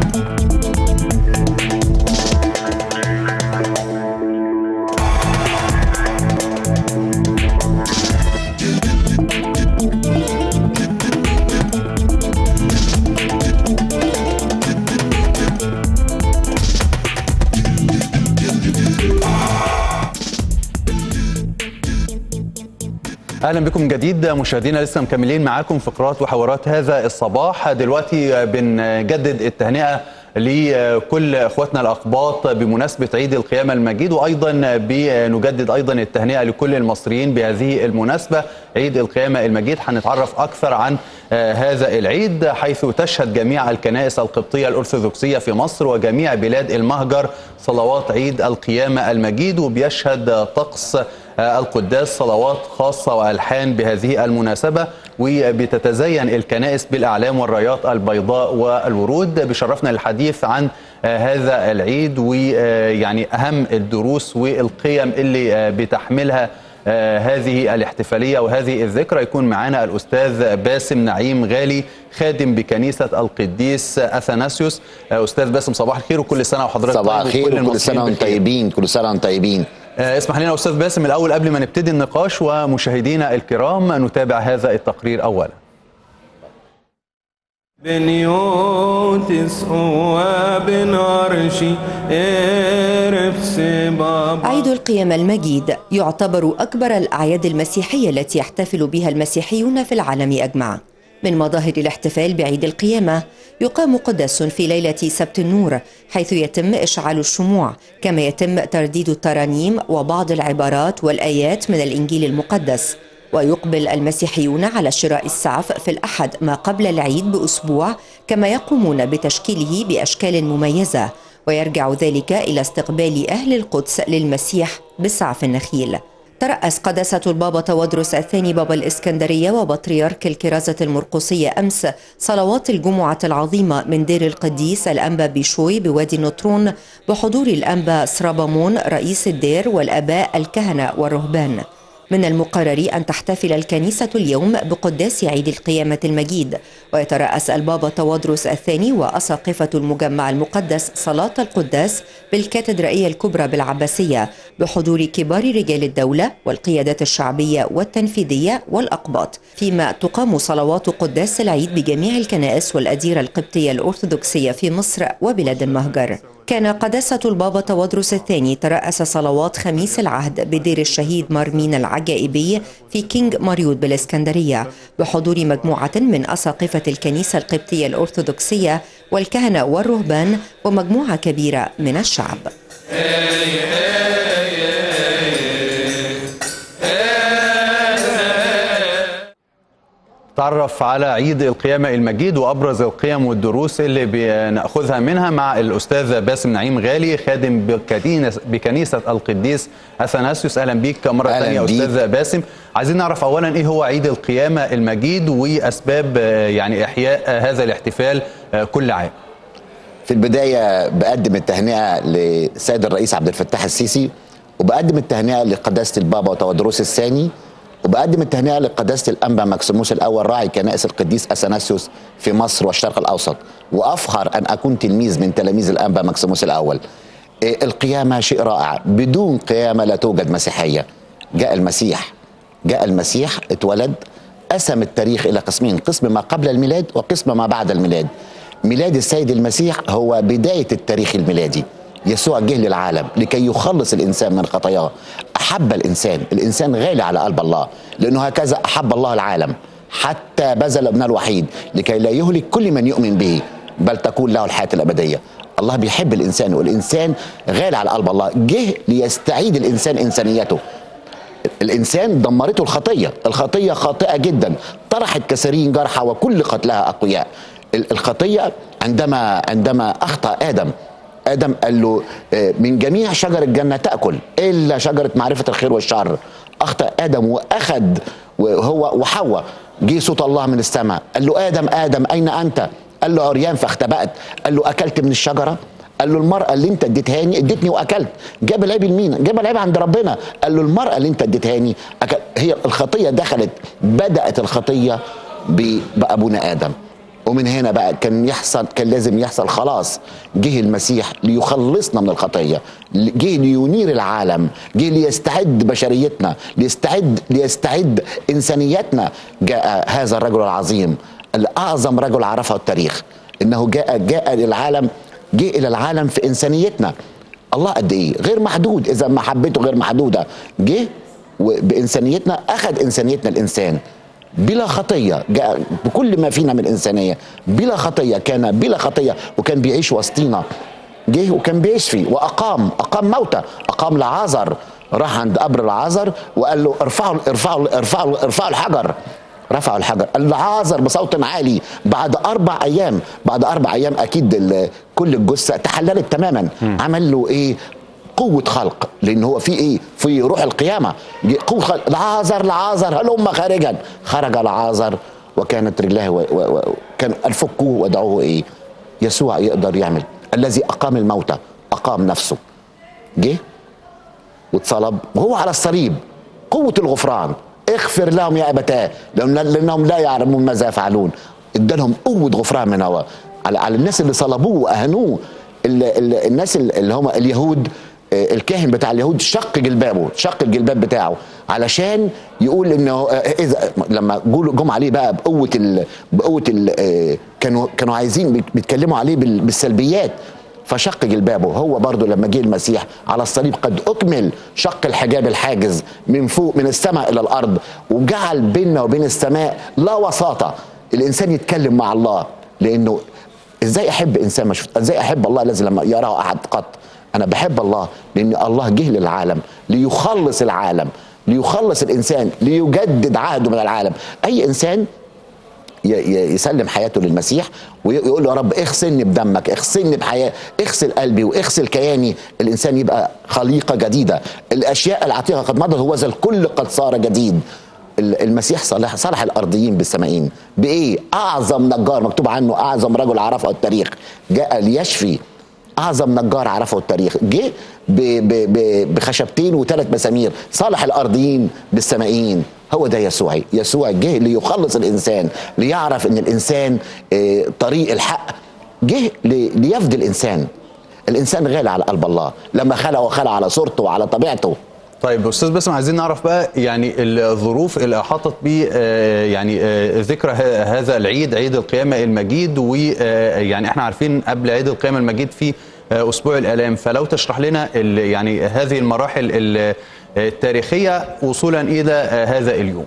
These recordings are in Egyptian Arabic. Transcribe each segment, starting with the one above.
اهلا بكم من جديد مشاهدينا لسه مكملين معاكم فقرات وحوارات هذا الصباح دلوقتي بنجدد التهنئه لكل اخواتنا الاقباط بمناسبه عيد القيامه المجيد وايضا بنجدد ايضا التهنئه لكل المصريين بهذه المناسبه عيد القيامه المجيد هنتعرف اكثر عن هذا العيد حيث تشهد جميع الكنائس القبطيه الارثوذكسيه في مصر وجميع بلاد المهجر صلوات عيد القيامه المجيد وبيشهد طقس القداس صلوات خاصة وألحان بهذه المناسبة وبتتزين الكنائس بالأعلام والرايات البيضاء والورود بشرفنا الحديث عن هذا العيد ويعني أهم الدروس والقيم اللي بتحملها هذه الاحتفالية وهذه الذكرى يكون معنا الأستاذ باسم نعيم غالي خادم بكنيسة القديس أثناسيوس أستاذ باسم صباح الخير وكل سنة وحضرتك صباح الخير وكل سنة وانتم طيبين كل سنة وانتم طيبين اسمح لنا استاذ باسم الاول قبل ما نبتدي النقاش ومشاهدينا الكرام نتابع هذا التقرير اولا بنيوتس وبن عرشي عيد القيامة المجيد يعتبر أكبر الأعياد المسيحية التي يحتفل بها المسيحيون في العالم أجمع من مظاهر الاحتفال بعيد القيامة يقام قداس في ليلة سبت النور حيث يتم إشعال الشموع كما يتم ترديد الترانيم وبعض العبارات والآيات من الإنجيل المقدس ويقبل المسيحيون على شراء السعف في الأحد ما قبل العيد بأسبوع كما يقومون بتشكيله بأشكال مميزة ويرجع ذلك إلى استقبال أهل القدس للمسيح بسعف النخيل ترأس قداسة البابا تودرس الثاني بابا الإسكندرية وبطريرك الكرازة المرقصية أمس صلوات الجمعة العظيمة من دير القديس الأنبا بيشوي بوادي النطرون بحضور الأنبا سرابامون رئيس الدير والأباء الكهنة والرهبان من المقرر أن تحتفل الكنيسة اليوم بقداس عيد القيامة المجيد ويترأس البابا تودرس الثاني وأساقفة المجمع المقدس صلاة القداس بالكاتدرائية الكبرى بالعباسية بحضور كبار رجال الدولة والقيادات الشعبية والتنفيذية والأقباط فيما تقام صلوات قداس العيد بجميع الكنائس والأديرة القبطية الأرثوذكسية في مصر وبلاد المهجر كان قداسة البابا تودرس الثاني ترأس صلوات خميس العهد بدير الشهيد مارمين العجائبي في كينج ماريوت بالإسكندرية بحضور مجموعة من أساقفة الكنيسة القبطية الأرثوذكسية والكهنة والرهبان ومجموعة كبيرة من الشعب تعرف على عيد القيامة المجيد وأبرز القيم والدروس اللي بنأخذها منها مع الأستاذ باسم نعيم غالي خادم بكنيسة القديس أثناسيوس أهلا بيك مرة ثانية أستاذ باسم عايزين نعرف أولا إيه هو عيد القيامة المجيد وأسباب يعني إحياء هذا الاحتفال كل عام في البداية بقدم التهنئة لسيد الرئيس عبد الفتاح السيسي وبقدم التهنئة لقداسة البابا وتودروس الثاني وبقدم التهنئه لقداسه الانبا ماكسيموس الاول راعي كنائس القديس اثناسيوس في مصر والشرق الاوسط وافخر ان اكون تلميذ من تلاميذ الانبا ماكسيموس الاول إيه القيامه شيء رائع بدون قيامه لا توجد مسيحيه جاء المسيح جاء المسيح اتولد قسم التاريخ الى قسمين قسم ما قبل الميلاد وقسم ما بعد الميلاد ميلاد السيد المسيح هو بدايه التاريخ الميلادي يسوع جه للعالم لكي يخلص الانسان من خطاياه احب الانسان الانسان غالي على قلب الله لانه هكذا احب الله العالم حتى بذل ابنه الوحيد لكي لا يهلك كل من يؤمن به بل تكون له الحياه الابديه الله بيحب الانسان والانسان غالي على قلب الله جه ليستعيد الانسان انسانيته الانسان دمرته الخطيه الخطيه خاطئه جدا طرحت كثيرين جرحى وكل قتلها اقوياء الخطيه عندما عندما اخطا ادم ادم قال له من جميع شجر الجنه تاكل الا شجره معرفه الخير والشر اخطا ادم واخذ وهو وحواء جه صوت الله من السماء قال له ادم ادم اين انت قال له عريان فاختبأت قال له اكلت من الشجره قال له المرأة اللي انت اديتهاني اديتني واكلت جاب العيب لمين؟ جاب العيب عند ربنا قال له المرأة اللي انت اديتهاني أكل. هي الخطية دخلت بدأت الخطية بأبونا آدم ومن هنا بقى كان يحصل كان لازم يحصل خلاص جه المسيح ليخلصنا من الخطيه جه لينير العالم جه ليستعد بشريتنا ليستعد ليستعد انسانيتنا جاء هذا الرجل العظيم الاعظم رجل عرفه التاريخ انه جاء جاء للعالم جه الى العالم في انسانيتنا الله قد ايه غير محدود اذا محبته غير محدوده جه بانسانيتنا اخذ انسانيتنا الانسان بلا خطيه جاء بكل ما فينا من انسانيه بلا خطيه كان بلا خطيه وكان بيعيش وسطينا جه وكان بيشفي واقام اقام موتى اقام لعازر راح عند قبر العازر وقال له ارفعوا ارفعوا ارفعوا ارفعوا الحجر رفعوا الحجر العازر بصوت عالي بعد اربع ايام بعد اربع ايام اكيد ال- كل الجثه تحللت تماما عمل له ايه قوة خلق لأن هو في إيه؟ في روح القيامة جه قوة خلق العازر العازر هلم خارجا خرج العازر وكانت رجلاه و... و... و... كان الفكوه ودعوه إيه؟ يسوع يقدر يعمل الذي أقام الموتى أقام نفسه جه واتصلب وهو على الصليب قوة الغفران اغفر لهم يا أبتاه لأن- لأنهم لا يعلمون ماذا يفعلون ادالهم قوة غفران من هو على, على الناس اللي صلبوه وأهنوه ال- ال- الناس اللي هم اليهود آه، الكاهن بتاع اليهود شق جلبابه شق الجلباب بتاعه علشان يقول انه آه، اذا لما جول- جم عليه بقى بقوه ال بقوه ال آه، كانوا كانوا عايزين بيت- بيتكلموا عليه بال- بالسلبيات فشق جلبابه هو برضه لما جه المسيح على الصليب قد اكمل شق الحجاب الحاجز من فوق من السماء الى الارض وجعل بيننا وبين السماء لا وساطه الانسان يتكلم مع الله لانه ازاي احب انسان ما شفت ازاي احب الله الذي لما يراه احد قط انا بحب الله لان الله جه للعالم ليخلص العالم ليخلص الانسان ليجدد عهده من العالم اي انسان ي- ي- يسلم حياته للمسيح ويقول له يا رب اغسلني بدمك اغسلني بحياه اغسل قلبي واغسل كياني الانسان يبقى خليقه جديده الاشياء العتيقه قد مضت هو ذا الكل قد صار جديد ال- المسيح صالح صالح الارضيين بالسمائين بايه اعظم نجار مكتوب عنه اعظم رجل عرفه التاريخ جاء ليشفي اعظم نجار عرفه التاريخ جه ب- ب- ب- بخشبتين وثلاث مسامير صالح الارضيين بالسمائيين هو ده يسوعي يسوع جه ليخلص الانسان ليعرف ان الانسان آه، طريق الحق جه لي- ليفدي الانسان الانسان غالي على قلب الله لما خلقه خلق على صورته وعلى طبيعته طيب استاذ باسم عايزين نعرف بقى يعني الظروف اللي احاطت ب يعني آه، ذكرى ه- هذا العيد عيد القيامه المجيد ويعني احنا عارفين قبل عيد القيامه المجيد في آه، اسبوع الالام فلو تشرح لنا ال- يعني هذه المراحل ال- التاريخيه وصولا الى آه، هذا اليوم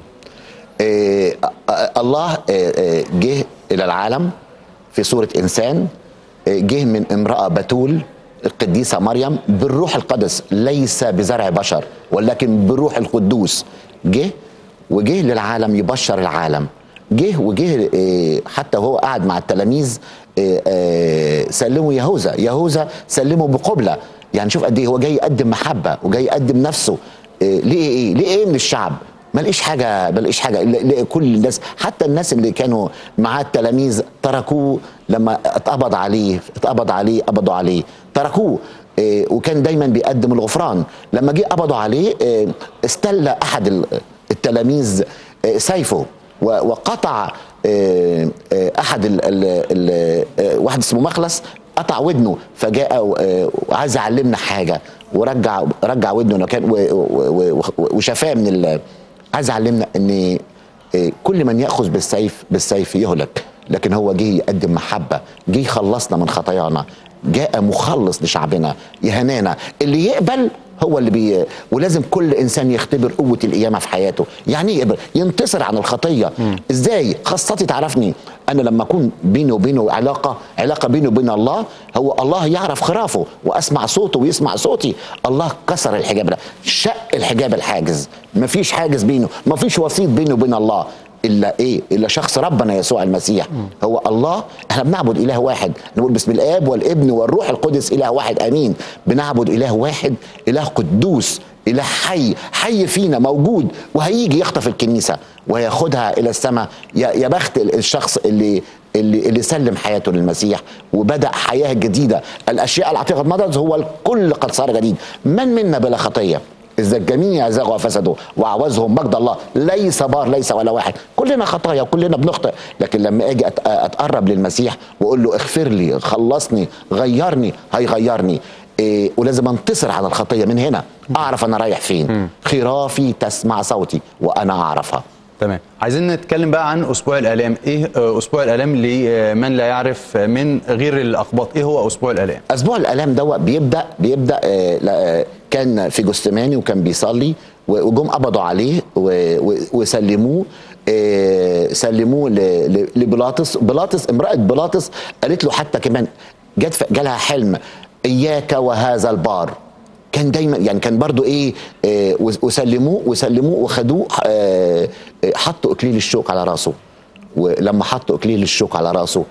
آه، آه، الله آه، آه، جه الى العالم في صوره انسان آه، جه من امراه بتول القديسه مريم بالروح القدس ليس بزرع بشر ولكن بالروح القدوس جه وجه للعالم يبشر العالم جه وجه آه، حتى وهو قاعد مع التلاميذ آه، آه، سلموا يهوذا يهوذا سلموا بقبله يعني شوف قد ايه هو جاي يقدم محبه وجاي يقدم نفسه آه، ليه ايه ليه ايه من الشعب ما لقيش حاجه ما لقيش حاجه ل- ل- كل الناس حتى الناس اللي كانوا معاه التلاميذ تركوه لما اتقبض عليه اتقبض عليه قبضوا عليه تركوه إيه، وكان دايما بيقدم الغفران لما جه قبضوا عليه إيه، استلى احد ال- التلاميذ إيه، سيفه و- وقطع إيه، إيه، احد ال ال ال إيه، واحد اسمه مخلص قطع ودنه فجاء و- آه، وعايز يعلمنا حاجه ورجع رجع ودنه لو كان و- و- و- وشفاه من ال- عايز يعلمنا ان آه، كل من ياخذ بالسيف بالسيف يهلك لكن هو جه يقدم محبه جه يخلصنا من خطايانا جاء مخلص لشعبنا يهنانا اللي يقبل هو اللي بي ولازم كل انسان يختبر قوه القيامه في حياته يعني ايه يقبل ينتصر عن الخطيه ازاي خاصتي تعرفني انا لما اكون بيني وبينه علاقه علاقه بيني وبين الله هو الله يعرف خرافه واسمع صوته ويسمع صوتي الله كسر الحجاب ده شق الحجاب الحاجز مفيش حاجز بينه مفيش وسيط بينه وبين الله الا ايه الا شخص ربنا يسوع المسيح هو الله احنا بنعبد اله واحد نقول باسم الاب والابن والروح القدس اله واحد امين بنعبد اله واحد اله قدوس اله حي حي فينا موجود وهيجي يخطف الكنيسه وياخدها الى السماء يا يا بخت الشخص اللي اللي اللي سلم حياته للمسيح وبدا حياه جديده الاشياء العتيقه قد مضت هو الكل قد صار جديد من منا بلا خطيه اذا الجميع زاغوا وفسدوا واعوزهم مجد الله ليس بار ليس ولا واحد كلنا خطايا وكلنا بنخطئ لكن لما اجي أت- اتقرب للمسيح واقول له اغفر لي خلصني غيرني هيغيرني إيه ولازم انتصر على الخطيه من هنا اعرف انا رايح فين خرافي تسمع صوتي وانا اعرفها تمام عايزين نتكلم بقى عن اسبوع الالام ايه آه، اسبوع الالام لمن لا يعرف من غير الاقباط ايه هو اسبوع الالام اسبوع الالام دوت بيبدا بيبدا آه لا، آه، كان في جثماني وكان بيصلي و- وجم قبضوا عليه و- و- وسلموه آه، سلموه ل- ل- لبيلاطس بيلاطس امراه بيلاطس قالت له حتى كمان جت ف- جالها حلم اياك وهذا البار كان دايما يعني كان برضو ايه آه، وس- وسلموه وسلموه وخدوه آه، آه، حطوا اكليل الشوك على راسه ولما حطوا اكليل الشوك على راسه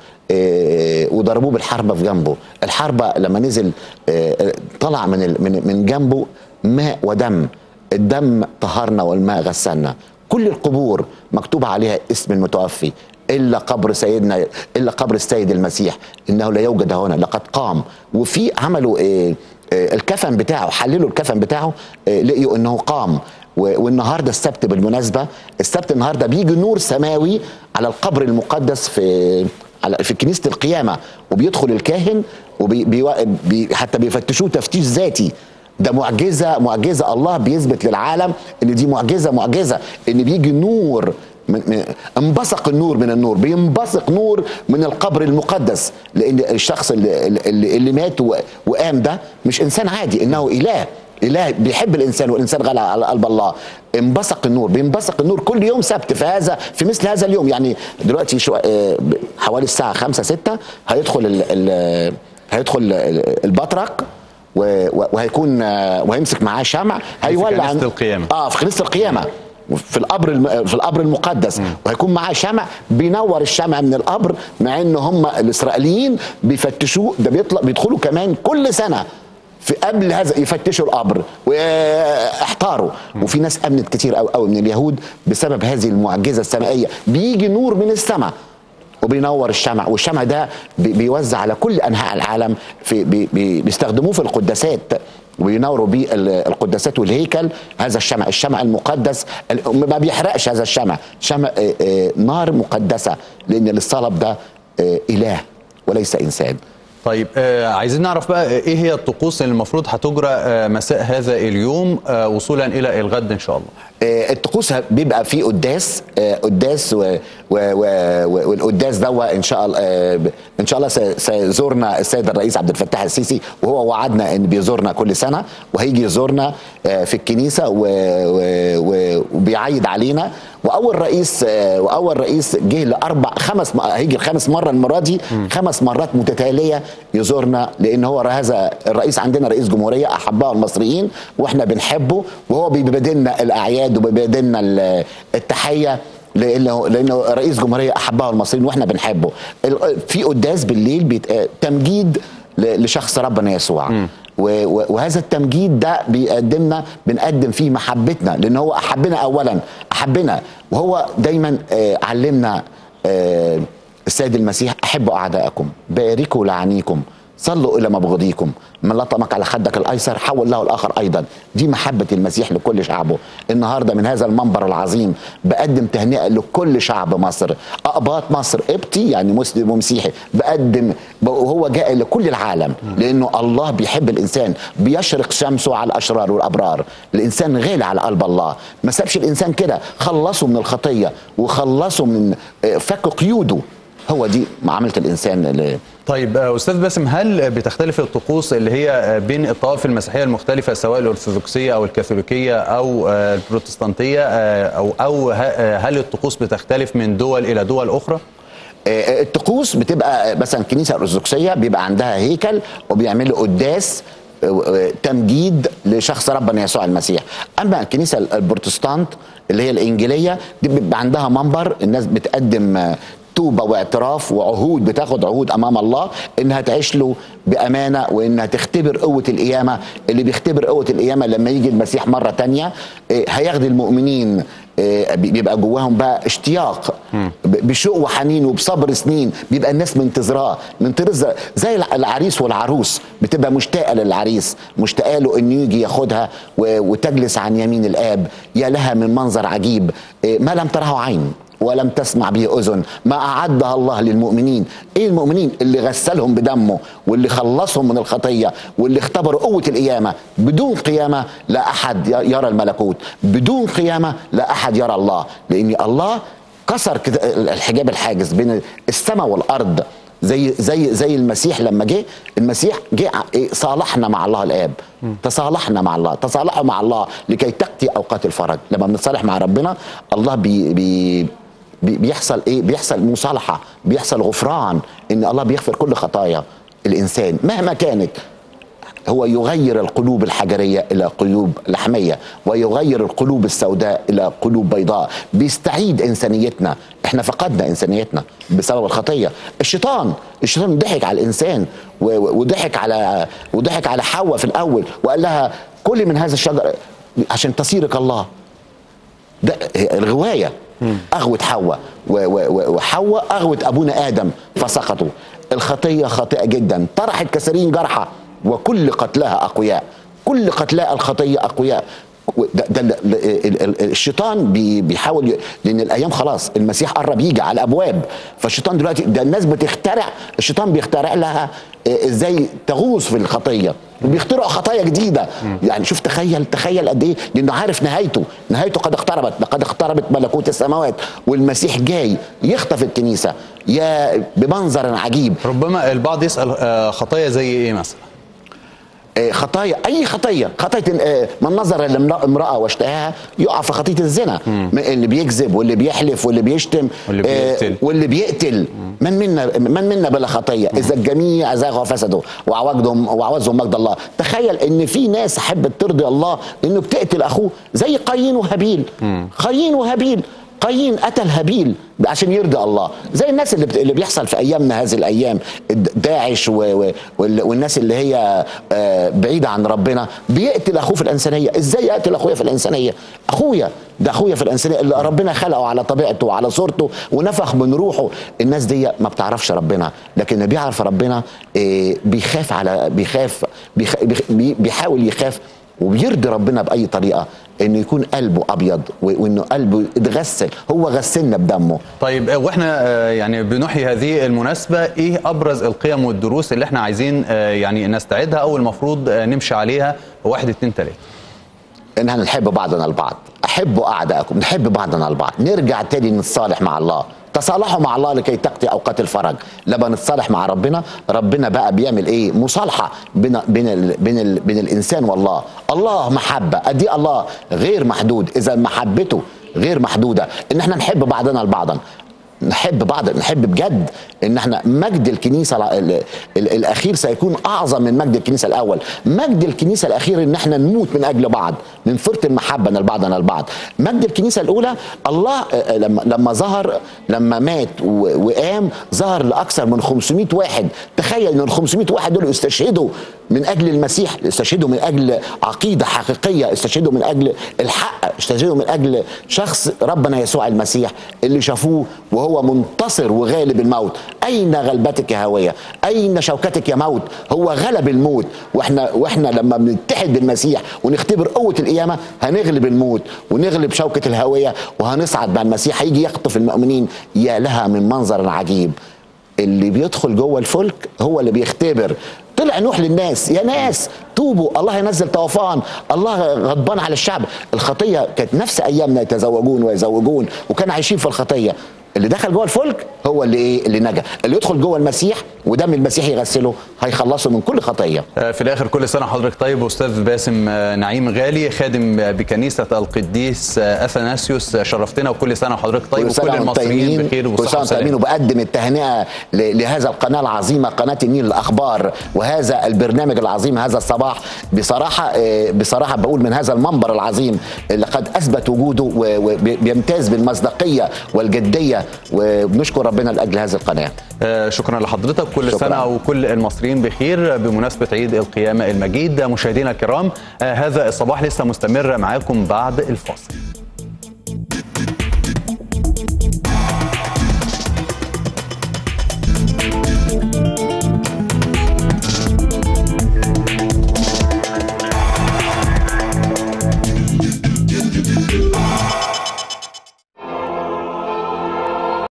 آه، وضربوه بالحربه في جنبه الحربه لما نزل آه، آه، طلع من ال- من من جنبه ماء ودم الدم طهرنا والماء غسلنا كل القبور مكتوب عليها اسم المتوفي الا قبر سيدنا الا قبر السيد المسيح انه لا يوجد هنا لقد قام وفي عملوا آه، آه، الكفن بتاعه حللوا الكفن بتاعه آه، لقيوا انه قام و- والنهارده السبت بالمناسبه السبت النهارده بيجي نور سماوي على القبر المقدس في على في كنيسه القيامه وبيدخل الكاهن وبي بي بي حتى بيفتشوه تفتيش ذاتي ده معجزه معجزه الله بيثبت للعالم ان دي معجزه معجزه ان بيجي نور من من انبثق النور من النور بينبثق نور من القبر المقدس لان الشخص اللي, اللي, اللي مات و- وقام ده مش انسان عادي انه اله اله بيحب الانسان والانسان غالي على قلب الله انبثق النور بينبثق النور كل يوم سبت في هذا في مثل هذا اليوم يعني دلوقتي شو آه، حوالي الساعه 5 6 هيدخل ال ال هيدخل ال- البطرك و- و- وهيكون آه، وهيمسك معاه شمع هيولع كنيسة القيامة. اه في كنيسه القيامه في القبر الم... في القبر المقدس وهيكون معاه شمع بينور الشمع من القبر مع ان هم الاسرائيليين بيفتشوه ده بيطلع بيدخلوا كمان كل سنه في قبل هذا يفتشوا القبر واحتاروا وفي ناس امنت كتير قوي قوي من اليهود بسبب هذه المعجزه السمائيه بيجي نور من السماء وبينور الشمع والشمع ده بي- بيوزع على كل انحاء العالم في بي بي بيستخدموه في القداسات وينوروا بيه ال- القداسات والهيكل هذا الشمع الشمع المقدس ال- ما بيحرقش هذا الشمع شمع آه، آه، نار مقدسه لان الصلب ده آه، اله وليس انسان طيب آه عايزين نعرف بقى ايه هي الطقوس اللي المفروض هتجرى آه مساء هذا اليوم آه وصولا الى الغد ان شاء الله آه، الطقوس بيبقى فيه قداس آه، قداس و- و- و- و- والقداس ده ان شاء الله آه، ب- ان شاء الله سي- سيزورنا السيد الرئيس عبد الفتاح السيسي وهو وعدنا ان بيزورنا كل سنه وهيجي يزورنا آه، في الكنيسه و- و- و- وبيعيد علينا واول رئيس آه، واول رئيس جه لاربع خمس م- هيجي خمس مره المره دي خمس مرات متتاليه يزورنا لان هو هذا الرئيس عندنا رئيس جمهوريه احبها المصريين واحنا بنحبه وهو بيبادلنا الاعياد وبيبادلنا ال- التحيه لانه لانه رئيس جمهوريه احبها المصريين واحنا بنحبه ال- في قداس بالليل بيت- آه، تمجيد ل- لشخص ربنا يسوع و- و- وهذا التمجيد ده بيقدمنا بنقدم فيه محبتنا لان هو احبنا اولا احبنا وهو دايما آه، علمنا آه، السيد المسيح احبوا اعداءكم باركوا لعنيكم صلوا الى مبغضيكم من لطمك على خدك الايسر حول له الاخر ايضا دي محبه المسيح لكل شعبه النهارده من هذا المنبر العظيم بقدم تهنئه لكل شعب مصر اقباط مصر قبطي يعني مسلم ومسيحي بقدم وهو جاء لكل العالم لانه الله بيحب الانسان بيشرق شمسه على الاشرار والابرار الانسان غالي على قلب الله ما سابش الانسان كده خلصه من الخطيه وخلصه من آه، فك قيوده هو دي معامله الانسان اللي طيب آه، استاذ باسم هل بتختلف الطقوس اللي هي آه، بين الطوائف المسيحيه المختلفه سواء الارثوذكسيه او الكاثوليكيه او آه، البروتستانتيه آه، او او ه- آه، هل الطقوس بتختلف من دول الى دول اخرى؟ آه، الطقوس بتبقى مثلا الكنيسه الارثوذكسيه بيبقى عندها هيكل وبيعملوا قداس آه، آه، تمجيد لشخص ربنا يسوع المسيح اما الكنيسه البروتستانت اللي هي الانجيليه دي بيبقى عندها منبر الناس بتقدم آه، توبه واعتراف وعهود بتاخد عهود امام الله انها تعيش له بامانه وانها تختبر قوه القيامه اللي بيختبر قوه القيامه لما يجي المسيح مره تانية آه، هياخد المؤمنين آه، بي- بيبقى جواهم بقى اشتياق ب- بشوق وحنين وبصبر سنين بيبقى الناس منتظراه منتظره زي الع- العريس والعروس بتبقى مشتاقه للعريس مشتاقه له انه يجي ياخدها و- وتجلس عن يمين الاب يا لها من منظر عجيب آه، ما لم تره عين ولم تسمع به اذن ما اعدها الله للمؤمنين ايه المؤمنين اللي غسلهم بدمه واللي خلصهم من الخطيه واللي اختبروا قوه القيامه بدون قيامه لا احد ي- يرى الملكوت بدون قيامه لا احد يرى الله لان الله كسر كده الحجاب الحاجز بين السماء والارض زي زي زي المسيح لما جه المسيح جه ع- إيه، صالحنا مع الله الاب تصالحنا مع الله تصالحوا مع الله لكي تاتي اوقات الفرج لما بنتصالح مع ربنا الله بي بي بي- بيحصل ايه بيحصل مصالحه بيحصل غفران ان الله بيغفر كل خطايا الانسان مهما كانت هو يغير القلوب الحجريه الى قلوب لحميه ويغير القلوب السوداء الى قلوب بيضاء بيستعيد انسانيتنا احنا فقدنا انسانيتنا بسبب الخطيه الشيطان الشيطان ضحك على الانسان و- و- وضحك على وضحك على حواء في الاول وقال لها كلي من هذا الشجر عشان تصيرك الله ده الغوايه اغوت حواء و- و- و- وحواء اغوت ابونا ادم فسقطوا الخطيه خاطئه جدا طرحت كثيرين جرحى وكل قتلاها اقوياء كل قتلاء الخطيه اقوياء و- ده, ده ال- ال- ال- الشيطان بي- بيحاول ي- لان الايام خلاص المسيح قرب يجي على الابواب فالشيطان دلوقتي ده الناس بتخترع الشيطان بيخترع لها آه، ازاي تغوص في الخطيه بيخترعوا خطايا جديده يعني شوف تخيل تخيل قد ايه لانه عارف نهايته نهايته قد اقتربت لقد اقتربت ملكوت السماوات والمسيح جاي يخطف الكنيسه يا بمنظر عجيب ربما البعض يسال آه، خطايا زي ايه مثلا آه، خطايا اي خطيه خطيه آه، من نظر لامراه امراه واشتهاها يقع في خطيه الزنا م- اللي بيكذب واللي بيحلف واللي بيشتم واللي آه، بيقتل. واللي بيقتل من منا من منا بلا خطيه اذا الجميع زاغوا وفسدوا وعوجهم وعوزهم مجد الله تخيل ان في ناس حبت ترضي الله انه بتقتل اخوه زي قايين وهابيل قايين وهابيل قايين قتل هابيل عشان يرضي الله زي الناس اللي بت... اللي بيحصل في ايامنا هذه الايام الد- داعش و... و... وال- والناس اللي هي آه، بعيده عن ربنا بيقتل اخوه في الانسانيه ازاي اقتل اخويا في الانسانيه اخويا ده اخويا في الانسانيه اللي ربنا خلقه على طبيعته وعلى صورته ونفخ من روحه الناس دي ما بتعرفش ربنا لكن اللي بيعرف ربنا آه، بيخاف على بيخاف بيخ... بيخ- بي- بيحاول يخاف وبيرضي ربنا باي طريقه انه يكون قلبه ابيض و- وانه قلبه اتغسل هو غسلنا بدمه طيب آه، واحنا آه، يعني بنحيي هذه المناسبه ايه ابرز القيم والدروس اللي احنا عايزين آه، يعني نستعيدها او المفروض آه، نمشي عليها واحد اتنين تلاته ان احنا نحب بعضنا البعض احبوا اعدائكم نحب بعضنا البعض نرجع تاني نتصالح مع الله تصالحوا مع الله لكي تقضي اوقات الفرج لما نتصالح مع ربنا ربنا بقى بيعمل ايه مصالحه بين بين ال بين ال بين الانسان والله الله محبه ادي الله غير محدود اذا محبته غير محدوده ان احنا نحب بعضنا البعضا نحب بعض نحب بجد ان احنا مجد الكنيسه الع- ال- ال- الاخير سيكون اعظم من مجد الكنيسه الاول مجد الكنيسه الاخير ان احنا نموت من اجل بعض من فرط المحبه لبعضنا البعض مجد الكنيسه الاولى الله آه، آه، لما لما ظهر لما مات و- وقام ظهر لاكثر من 500 واحد تخيل ان ال 500 واحد دول استشهدوا من اجل المسيح استشهدوا من اجل عقيده حقيقيه استشهدوا من اجل الحق استشهدوا من اجل شخص ربنا يسوع المسيح اللي شافوه وهو منتصر وغالب الموت اين غلبتك يا هويه اين شوكتك يا موت هو غلب الموت واحنا واحنا لما بنتحد بالمسيح ونختبر قوه القيامه هنغلب الموت ونغلب شوكه الهويه وهنصعد مع المسيح هيجي يخطف المؤمنين يا لها من منظر عجيب اللي بيدخل جوه الفلك هو اللي بيختبر طلع نوح للناس يا ناس توبوا الله ينزل طوفان الله غضبان على الشعب الخطيه كانت نفس ايامنا يتزوجون ويزوجون وكانوا عايشين في الخطيه اللي دخل جوه الفلك هو اللي ايه اللي نجا اللي يدخل جوه المسيح ودم المسيح يغسله هيخلصه من كل خطيه آه، في الاخر كل سنه حضرتك طيب استاذ باسم آه، نعيم غالي خادم آه، بكنيسه القديس آه، اثناسيوس آه، شرفتنا وكل سنه وحضرتك طيب كل سنة وكل وانتم المصريين طيبين. بخير كل سنه وصحه وانتم طيبين وسلامه وبقدم التهنئه ل- لهذا القناه العظيمه قناه النيل الاخبار وهذا البرنامج العظيم هذا الصباح بصراحه آه، بصراحه بقول من هذا المنبر العظيم اللي قد اثبت وجوده وبيمتاز بالمصداقيه والجديه وبنشكر ربنا لاجل هذه القناه آه، شكرا لحضرتك كل شكراً. سنه وكل المصريين بخير بمناسبه عيد القيامه المجيد مشاهدينا الكرام آه، هذا الصباح لسه مستمر معاكم بعد الفاصل